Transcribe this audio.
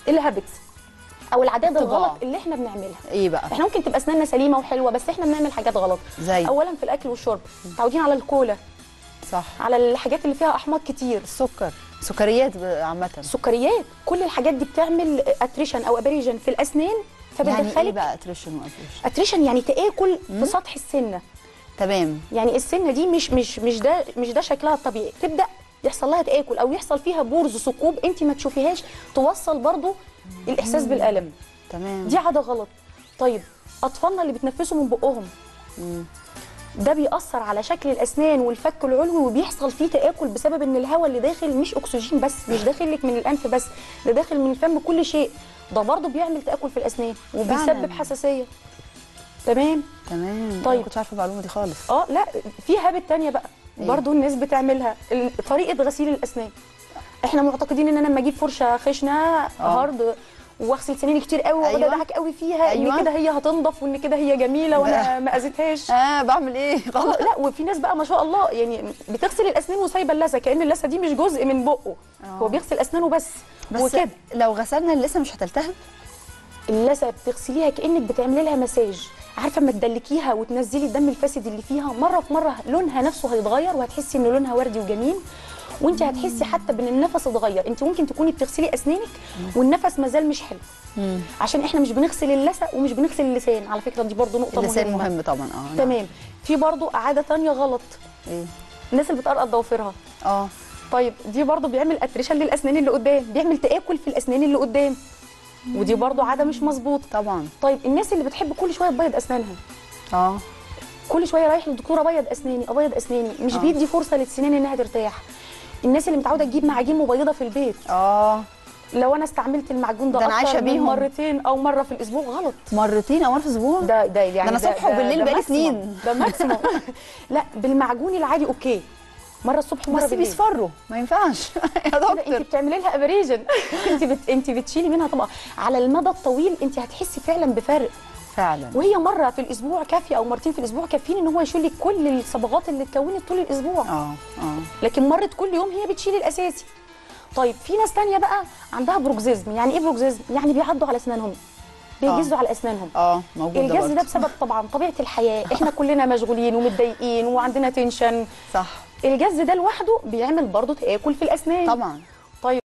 الهابتس او العادات طباع. الغلط اللي احنا بنعملها ايه بقى احنا ممكن تبقى اسناننا سليمه وحلوه بس احنا بنعمل حاجات غلط زي اولا في الاكل والشرب متعودين على الكولا صح على الحاجات اللي فيها احماض كتير السكر سكريات ب- عامه السكريات كل الحاجات دي بتعمل اتريشن او ابريجن في الاسنان يعني ايه فبتدخلك بقى اتريشن وابريشن اتريشن يعني تاكل في سطح السنه تمام يعني السنه دي مش مش مش ده مش ده شكلها الطبيعي تبدا يحصل لها تاكل او يحصل فيها بورز ثقوب انت ما تشوفيهاش توصل برضو الاحساس بالالم تمام دي عاده غلط طيب اطفالنا اللي بيتنفسوا من بقهم ده بيأثر على شكل الأسنان والفك العلوي وبيحصل فيه تآكل بسبب إن الهواء اللي داخل مش أكسجين بس مش داخل لك من الأنف بس ده داخل من الفم كل شيء ده برضه بيعمل تآكل في الأسنان وبيسبب فعلاً. حساسية تمام تمام طيب. طيب كنت عارفه المعلومه دي خالص اه لا في هابت تانية بقى إيه؟ برضه الناس بتعملها ال- طريقة غسيل الأسنان احنا معتقدين ان انا لما اجيب فرشه خشنه هارد واغسل سناني كتير قوي واقعد أيوة. ادعك قوي فيها أيوة. ان كده هي هتنضف وان كده هي جميله وانا بقى. ما اذيتهاش اه بعمل ايه آه، غلط لا وفي ناس بقى ما شاء الله يعني بتغسل الاسنان وسايبه اللثه كان اللثه دي مش جزء من بقه هو بيغسل اسنانه بس, بس وكده لو غسلنا اللثه مش هتلتهب اللثه بتغسليها كانك بتعملي لها مساج عارفه اما تدلكيها وتنزلي الدم الفاسد اللي فيها مره في مره لونها نفسه هيتغير وهتحسي ان لونها وردي وجميل وانت هتحسي حتى بان النفس اتغير انت ممكن تكوني بتغسلي اسنانك والنفس مازال مش حلو عشان احنا مش بنغسل اللثه ومش بنغسل اللسان على فكره دي برضو نقطه اللسان مهمه مهم طبعا اه نعم. تمام في برضو عاده تانية غلط ايه الناس اللي بتقرقط ضوافرها اه طيب دي برضو بيعمل اتريشن للاسنان اللي قدام بيعمل تاكل في الاسنان اللي قدام ودي برضو عاده مش مظبوطه طبعا طيب الناس اللي بتحب كل شويه تبيض اسنانها اه كل شويه رايح للدكتور ابيض اسناني ابيض اسناني مش آه. بيدي فرصه للسنان انها ترتاح الناس اللي متعوده تجيب معاجين مبيضه في البيت اه لو انا استعملت المعجون ده, ده أنا اكتر عايشة من بيهم. مرتين او مره في الاسبوع غلط مرتين او مره في اسبوع ده ده يعني أنا صبح وبالليل بقالي ماكسيموم. سنين. ده ماكسيموم لا بالمعجون العادي اوكي مره الصبح ومره بس بالليل بيصفروا ما ينفعش يا كده انت دكتور بتعملي لها ابريجن انت بت... انت بتشيلي منها طبقه على المدى الطويل انت هتحسي فعلا بفرق فعلا وهي مره في الاسبوع كافيه او مرتين في الاسبوع كافيين ان هو يشيل لك كل الصبغات اللي اتكونت طول الاسبوع اه اه لكن مرت كل يوم هي بتشيل الاساسي طيب في ناس تانية بقى عندها بروكزيزم يعني ايه بروكزيزم يعني بيعضوا على اسنانهم بيجزوا على اسنانهم اه موجود الجز برضه. ده بسبب طبعا طبيعه الحياه احنا كلنا مشغولين ومتضايقين وعندنا تنشن صح الجز ده لوحده بيعمل برضه تاكل في الاسنان طبعا